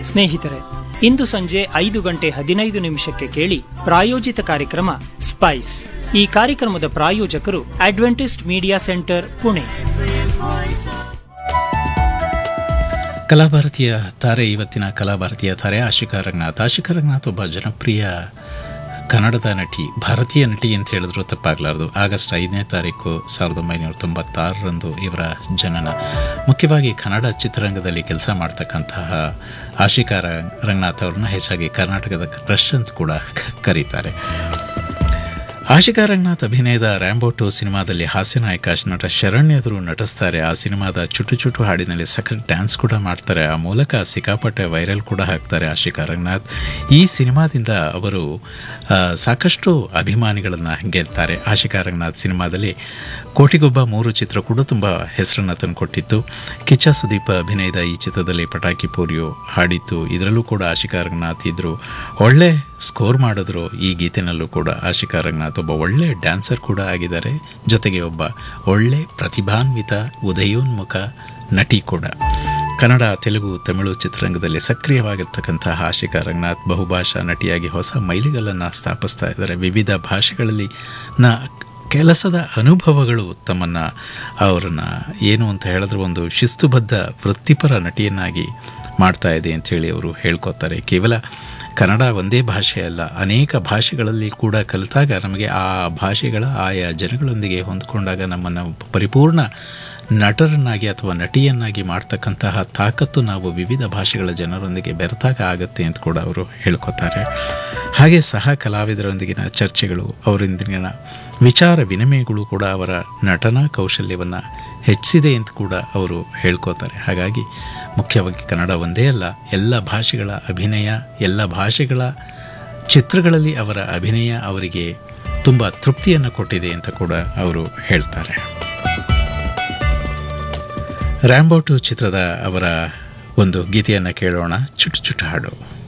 ಸ್ನೇಹಿತರೆ ಇಂದು ಸಂಜೆ ಐದು ಗಂಟೆ ಹದಿನೈದು ನಿಮಿಷಕ್ಕೆ ಕೇಳಿ ಪ್ರಾಯೋಜಿತ ಕಾರ್ಯಕ್ರಮ ಸ್ಪೈಸ್ ಈ ಕಾರ್ಯಕ್ರಮದ ಪ್ರಾಯೋಜಕರು ಅಡ್ವೆಂಟಿಸ್ಟ್ ಮೀಡಿಯಾ ಸೆಂಟರ್ ಪುಣೆ ಕಲಾಭಾರತೀಯ ತಾರೆ ಇವತ್ತಿನ ಕಲಾಭಾರತೀಯ ತಾರೆ ಆಶಿಕಾ ರಂಗನಾಥ್ ಆಶಿಕಾ ರಂಗನಾಥ್ ಒಬ್ಬ ಜನಪ್ರಿಯ ಕನ್ನಡದ ನಟಿ ಭಾರತೀಯ ನಟಿ ಅಂತ ಹೇಳಿದ್ರು ತಪ್ಪಾಗಲಾರದು ಆಗಸ್ಟ್ ಐದನೇ ತಾರೀಕು ಸಾವಿರದ ಒಂಬೈನೂರ ತೊಂಬತ್ತಾರರಂದು ಇವರ ಜನನ ಮುಖ್ಯವಾಗಿ ಕನ್ನಡ ಚಿತ್ರರಂಗದಲ್ಲಿ ಕೆಲಸ ಮಾಡ್ತಕ್ಕಂತಹ ಆಶಿಕಾ ರಂಗನಾಥ್ ಅವ್ರನ್ನ ಹೆಚ್ಚಾಗಿ ಕರ್ನಾಟಕದ ಕ್ರಶ್ ಅಂತ ಕೂಡ ಕ- ಕರೀತಾರೆ ಆಶಿಕಾ ರಂಗನಾಥ್ ಅಭಿನಯದ ರ್ಯಾಂಬೋ ಟು ಸಿನಿಮಾದಲ್ಲಿ ಹಾಸ್ಯನಾಯಕ ನಟ ಶರಣ್ ಎದುರು ನಟಿಸ್ತಾರೆ ಆ ಸಿನಿಮಾದ ಚುಟು ಚುಟು ಹಾಡಿನಲ್ಲಿ ಸಖತ್ ಡ್ಯಾನ್ಸ್ ಕೂಡ ಮಾಡ್ತಾರೆ ಆ ಮೂಲಕ ಸಿಕ್ಕಾಪಟ್ಟೆ ವೈರಲ್ ಕೂಡ ಹಾಕ್ತಾರೆ ಆಶಿಕಾ ರಂಗನಾಥ್ ಈ ಸಿನಿಮಾದಿಂದ ಅವರು ಆ, ಸಾಕಷ್ಟು ಅಭಿಮಾನಿಗಳನ್ನು ಗೆಲ್ತಾರೆ ಆಶಿಕಾ ರಂಗನಾಥ್ ಸಿನಿಮಾದಲ್ಲಿ ಕೋಟಿಗೊಬ್ಬ ಮೂರು ಚಿತ್ರ ಕೂಡ ತುಂಬ ಹೆಸರನ್ನು ತಂದುಕೊಟ್ಟಿತ್ತು ಕಿಚ್ಚ ಸುದೀಪ್ ಅಭಿನಯದ ಈ ಚಿತ್ರದಲ್ಲಿ ಪಟಾಕಿ ಪೋರಿಯೋ ಹಾಡಿತ್ತು ಇದರಲ್ಲೂ ಕೂಡ ಆಶಿಕಾ ರಂಗನಾಥ್ ಇದ್ರು ಒಳ್ಳೆ ಸ್ಕೋರ್ ಮಾಡಿದ್ರು ಈ ಗೀತೆನಲ್ಲೂ ಕೂಡ ಆಶಿಕಾ ರಂಗನಾಥ್ ಒಬ್ಬ ಒಳ್ಳೆ ಡ್ಯಾನ್ಸರ್ ಕೂಡ ಆಗಿದ್ದಾರೆ ಜೊತೆಗೆ ಒಬ್ಬ ಒಳ್ಳೆ ಪ್ರತಿಭಾನ್ವಿತ ಉದಯೋನ್ಮುಖ ನಟಿ ಕೂಡ ಕನ್ನಡ ತೆಲುಗು ತಮಿಳು ಚಿತ್ರರಂಗದಲ್ಲಿ ಸಕ್ರಿಯವಾಗಿರ್ತಕ್ಕಂತಹ ಆಶಿಕಾ ರಂಗನಾಥ್ ಬಹುಭಾಷಾ ನಟಿಯಾಗಿ ಹೊಸ ಮೈಲಿಗಲ್ಲನ್ನು ಸ್ಥಾಪಿಸ್ತಾ ಇದ್ದಾರೆ ವಿವಿಧ ಭಾಷೆಗಳಲ್ಲಿ ನ ಕೆಲಸದ ಅನುಭವಗಳು ತಮ್ಮನ್ನು ಅವರನ್ನು ಏನು ಅಂತ ಹೇಳಿದ್ರೆ ಒಂದು ಶಿಸ್ತುಬದ್ಧ ವೃತ್ತಿಪರ ನಟಿಯನ್ನಾಗಿ ಮಾಡ್ತಾ ಇದೆ ಅಂಥೇಳಿ ಅವರು ಹೇಳ್ಕೊತಾರೆ ಕೇವಲ ಕನ್ನಡ ಒಂದೇ ಭಾಷೆ ಅಲ್ಲ ಅನೇಕ ಭಾಷೆಗಳಲ್ಲಿ ಕೂಡ ಕಲಿತಾಗ ನಮಗೆ ಆ ಭಾಷೆಗಳ ಆಯಾ ಜನಗಳೊಂದಿಗೆ ಹೊಂದಿಕೊಂಡಾಗ ನಮ್ಮನ್ನು ಪರಿಪೂರ್ಣ ನಟರನ್ನಾಗಿ ಅಥವಾ ನಟಿಯನ್ನಾಗಿ ಮಾಡ್ತಕ್ಕಂತಹ ತಾಕತ್ತು ನಾವು ವಿವಿಧ ಭಾಷೆಗಳ ಜನರೊಂದಿಗೆ ಬೆರೆತಾಗ ಆಗತ್ತೆ ಅಂತ ಕೂಡ ಅವರು ಹೇಳ್ಕೊತಾರೆ ಹಾಗೆ ಸಹ ಕಲಾವಿದರೊಂದಿಗಿನ ಚರ್ಚೆಗಳು ಅವರೊಂದಿಗಿನ ವಿಚಾರ ವಿನಿಮಯಗಳು ಕೂಡ ಅವರ ನಟನಾ ಕೌಶಲ್ಯವನ್ನು ಹೆಚ್ಚಿದೆ ಅಂತ ಕೂಡ ಅವರು ಹೇಳ್ಕೋತಾರೆ ಹಾಗಾಗಿ ಮುಖ್ಯವಾಗಿ ಕನ್ನಡ ಒಂದೇ ಅಲ್ಲ ಎಲ್ಲ ಭಾಷೆಗಳ ಅಭಿನಯ ಎಲ್ಲ ಭಾಷೆಗಳ ಚಿತ್ರಗಳಲ್ಲಿ ಅವರ ಅಭಿನಯ ಅವರಿಗೆ ತುಂಬ ತೃಪ್ತಿಯನ್ನು ಕೊಟ್ಟಿದೆ ಅಂತ ಕೂಡ ಅವರು ಹೇಳ್ತಾರೆ ರ್ಯಾಂಬೋ ಟು ಚಿತ್ರದ ಅವರ ಒಂದು ಗೀತೆಯನ್ನು ಕೇಳೋಣ ಚುಟು ಚುಟು ಹಾಡು